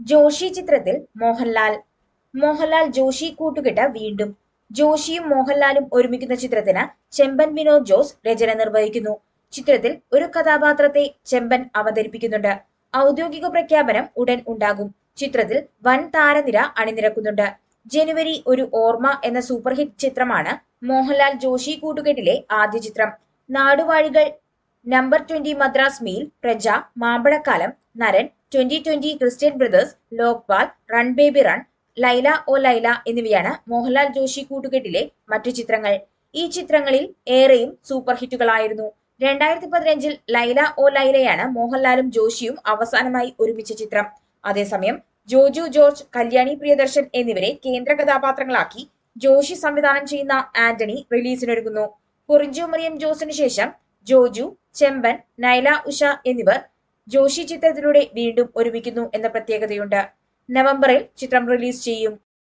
ജോഷി ചിത്രത്തിൽ മോഹൻലാൽ മോഹൻലാൽ ജോഷി കൂട്ടുകെട്ട് വീണ്ടും ജോഷിയും മോഹൻലാലും ഒരുമിക്കുന്ന ചിത്രത്തിന് ചെമ്പൻ വിനോദ് ജോസ് രചന നിർവഹിക്കുന്നു ചിത്രത്തിൽ ഒരു കഥാപാത്രത്തെ ചെമ്പൻ അവതരിപ്പിക്കുന്നുണ്ട് ഔദ്യോഗിക പ്രഖ്യാപനം ഉടൻ ഉണ്ടാകും ചിത്രത്തിൽ വൻ താരനിര അണിനിരക്കുന്നുണ്ട് ജനുവരി ഒരു ഓർമ്മ എന്ന സൂപ്പർ ഹിറ്റ് ചിത്രമാണ് മോഹൻലാൽ ജോഷി കൂട്ടുകെട്ടിലെ ആദ്യ ചിത്രം Naaduvazhikal number twenty Madras mail Praja Mambazhakkalam Naran twenty twenty Christian brothers Lokpal run baby run Laila O Laila എന്നിവയാണ് മോഹൻലാൽ ജോഷി കൂട്ടുകെട്ടിലെ മറ്റു ചിത്രങ്ങൾ ഈ ചിത്രങ്ങളിൽ ഏറെയും സൂപ്പർ ഹിറ്റുകളായിരുന്നു രണ്ടായിരത്തി പതിനഞ്ചിൽ ലൈല ഓ ലൈലയാണ് മോഹൻലാലും ജോഷിയും അവസാനമായി ഒരുമിച്ച ചിത്രം അതേസമയം ജോജു ജോർജ് കല്യാണി പ്രിയദർശൻ എന്നിവരെ കേന്ദ്ര കഥാപാത്രങ്ങളാക്കി ജോഷി സംവിധാനം ചെയ്യുന്ന ആന്റണി റിലീസിനൊരുങ്ങുന്നു കുറിഞ്ചു മറിയം ജോസിനു ശേഷം ജോജു ചെമ്പൻ നൈല ഉഷ എന്നിവർ ജോഷി ചിത്രത്തിലൂടെ വീണ്ടും ഒരുമിക്കുന്നു എന്ന പ്രത്യേകതയുണ്ട് നവംബറിൽ ചിത്രം റിലീസ് ചെയ്യും